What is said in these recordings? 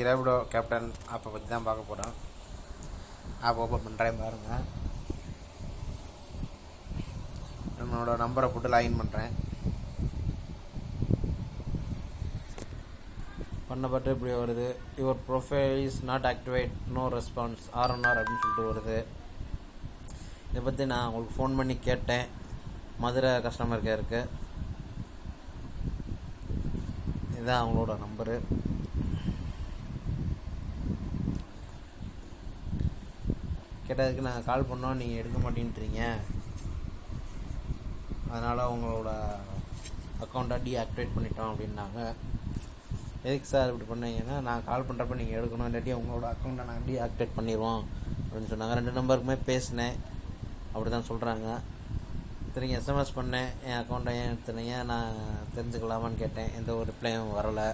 இன்றைக்கி ரேபிடோ கேப்டன் ஆப்பை பற்றி தான் பார்க்க போகிறோம் ஆப் ஓப்பன் பண்ணுறேன் பாருங்கள் என்னோட நம்பரை போட்டு லாகின் பண்ணுறேன் பண்ணப்பட்டு இப்படி வருது your profile is not activate no response RNR அப்படின்னு சொல்லிட்டு வருது இதை பற்றி நான் உங்களுக்கு ஃபோன் பண்ணி கேட்டேன் மதுரை கஸ்டமர் கேருக்கு இதுதான் அவங்களோட நம்பரு கேட்டதுக்கு நாங்கள் கால் பண்ணோம் நீங்கள் எடுக்க மாட்டேன்றீங்க அதனால் உங்களோட அக்கௌண்ட்டை டீஆக்டிவேட் பண்ணிட்டோம் அப்படின்னாங்க எதுக்கு சார் இப்படி பண்ணீங்கன்னா நான் கால் பண்ணுறப்ப நீங்கள் எடுக்கணும் இல்லாட்டி உங்களோட அக்கௌண்ட்டை நாங்கள் டீஆக்டிவேட் பண்ணிடுவோம் அப்படின்னு சொன்னாங்க ரெண்டு நம்பருக்குமே பேசினேன் அப்படி தான் சொல்கிறாங்க திரும்பி எஸ்எம்எஸ் பண்ணேன் என் அக்கௌண்ட்டை ஏன் எடுத்துனீங்க நான் தெரிஞ்சுக்கலாமான்னு கேட்டேன் எந்த ஒரு ரிப்ளையும் வரலை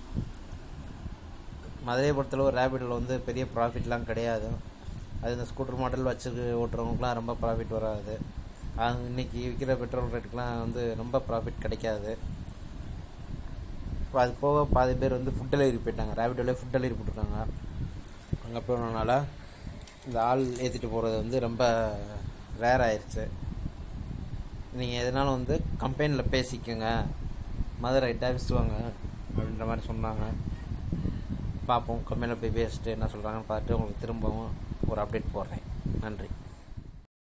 மதுரையை பொறுத்தளவு ரேபிடில் வந்து பெரிய ப்ராஃபிட்லாம் கிடையாது அது இந்த ஸ்கூட்டர் மாடல் வச்சு ஓட்டுறவங்களுக்குலாம் ரொம்ப ப்ராஃபிட் வராது அது இன்னைக்கு விற்கிற பெட்ரோல் ரேட்டுக்கெலாம் வந்து ரொம்ப ப்ராஃபிட் கிடைக்காது இப்போ அது போக பாதி பேர் வந்து ஃபுட் டெலிவரி போயிட்டாங்க ரேபிடோலே ஃபுட் டெலிவரி போட்டிருக்காங்க அங்கே போனதுனால இந்த ஆள் ஏற்றிட்டு போகிறது வந்து ரொம்ப ரேர் ஆயிடுச்சு நீங்கள் எதனாலும் வந்து கம்பெனியில் பேசிக்கோங்க மதுரை டாபிஸ் வாங்க அப்படின்ற மாதிரி சொன்னாங்க பார்ப்போம் கம்பெனியில் போய் பேசிட்டு என்ன சொல்கிறாங்கன்னு பார்த்துட்டு உங்களுக்கு திரும்பவும் ஒரு அப்டேட் போடுறேன் நன்றி